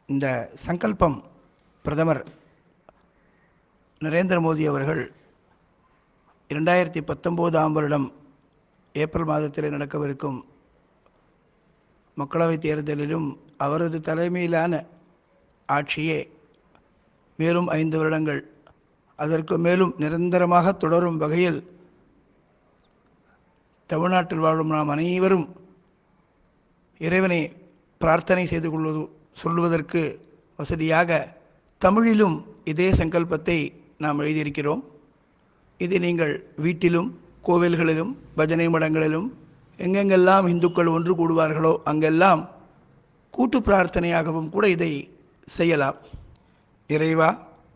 இந்த சங்கல்பம் பிரதமர் நரேந்திர மோடி அவர்கள் இரண்டாயிரத்தி பத்தொம்போதாம் வருடம் ஏப்ரல் மாதத்தில் நடக்கவிருக்கும் மக்களவைத் தேர்தலிலும் அவரது தலைமையிலான ஆட்சியே மேலும் ஐந்து வருடங்கள் அதற்கு மேலும் நிரந்தரமாக தொடரும் வகையில் தமிழ்நாட்டில் வாழும் நாம் அனைவரும் இறைவனை பிரார்த்தனை செய்து கொள்வது சொல்வதற்கு வசதியாக தமிழிலும் இதே சங்கல்பத்தை நாம் எழுதியிருக்கிறோம் இது நீங்கள் வீட்டிலும் கோவில்களிலும் பஜனை மடங்களிலும் எங்கெங்கெல்லாம் இந்துக்கள் ஒன்று கூடுவார்களோ அங்கெல்லாம் கூட்டு பிரார்த்தனையாகவும் கூட இதை செய்யலாம் இறைவா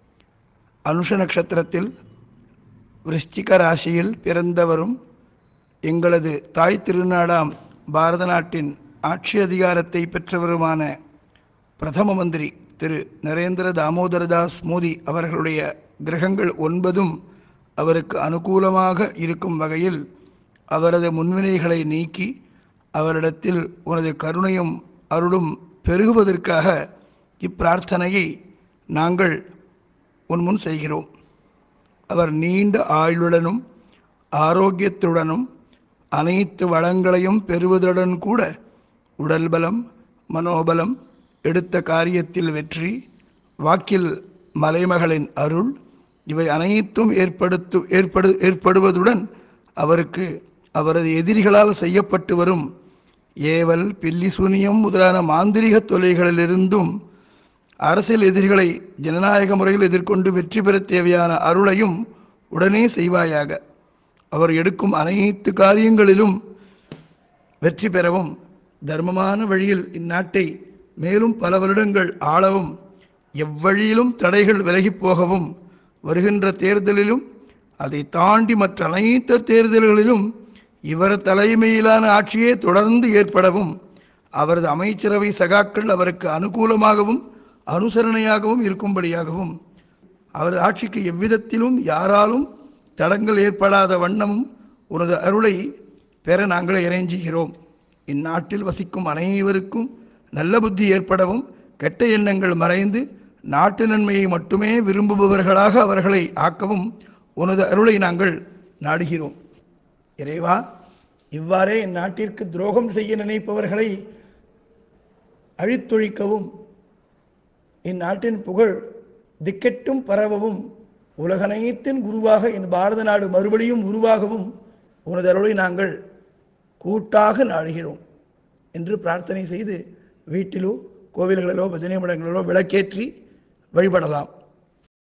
அனுஷ நட்சத்திரத்தில் விருஷ்டிக ராசியில் பிறந்தவரும் எங்களது தாய் திருநாடாம் பாரத நாட்டின் ஆட்சி அதிகாரத்தை பெற்றவருமான பிரதம மந்திரி திரு நரேந்திர தாமோதரதாஸ் மோடி அவர்களுடைய கிரகங்கள் ஒன்பதும் அவருக்கு அனுகூலமாக இருக்கும் வகையில் அவரது முன்வினைகளை நீக்கி அவரிடத்தில் உனது கருணையும் அருளும் பெருகுவதற்காக இப்பிரார்த்தனையை நாங்கள் உன் முன் செய்கிறோம் அவர் நீண்ட ஆயுளுடனும் ஆரோக்கியத்துடனும் அனைத்து வளங்களையும் பெறுவதுடன் கூட உடல் பலம் மனோபலம் எடுத்த காரியத்தில் வெற்றி வாக்கில் மலைமகளின் அருள் இவை அனைத்தும் ஏற்படுத்து ஏற்படு ஏற்படுவதுடன் அவருக்கு அவரது எதிரிகளால் செய்யப்பட்டு வரும் ஏவல் பில்லி சூனியம் முதலான மாந்திரிக தொல்லைகளிலிருந்தும் அரசியல் எதிரிகளை ஜனநாயக முறையில் எதிர்கொண்டு வெற்றி பெற தேவையான அருளையும் உடனே செய்வாயாக அவர் எடுக்கும் அனைத்து காரியங்களிலும் வெற்றி பெறவும் தர்மமான வழியில் இந்நாட்டை மேலும் பல வருடங்கள் ஆளவும் எவ்வழியிலும் தடைகள் விலகிப் போகவும் வருகின்ற தேர்தலிலும் அதை தாண்டி மற்ற அனைத்து தேர்தல்களிலும் இவர் தலைமையிலான ஆட்சியே தொடர்ந்து ஏற்படவும் அவரது அமைச்சரவை சகாக்கள் அவருக்கு அனுகூலமாகவும் அனுசரணையாகவும் இருக்கும்படியாகவும் அவரது ஆட்சிக்கு எவ்விதத்திலும் யாராலும் தடங்கள் ஏற்படாத வண்ணமும் உனது அருளை பெற நாங்கள் இறைஞ்சுகிறோம் இந்நாட்டில் வசிக்கும் அனைவருக்கும் நல்ல புத்தி ஏற்படவும் கெட்ட எண்ணங்கள் மறைந்து நாட்டு நன்மையை மட்டுமே விரும்புபவர்களாக அவர்களை ஆக்கவும் உனது அருளை நாங்கள் நாடுகிறோம் இறைவா இவ்வாறே இந்நாட்டிற்கு துரோகம் செய்ய நினைப்பவர்களை அழித்தொழிக்கவும் இந்நாட்டின் புகழ் திக்கெட்டும் பரவவும் உலகனைத்தின் குருவாக என் பாரத நாடு மறுபடியும் உருவாகவும் உனது அருளை நாங்கள் கூட்டாக நாடுகிறோம் என்று பிரார்த்தனை செய்து வீட்டிலோ கோவில்களிலோ பஜனை மடங்களிலோ விளக்கேற்றி வழிபடலாம்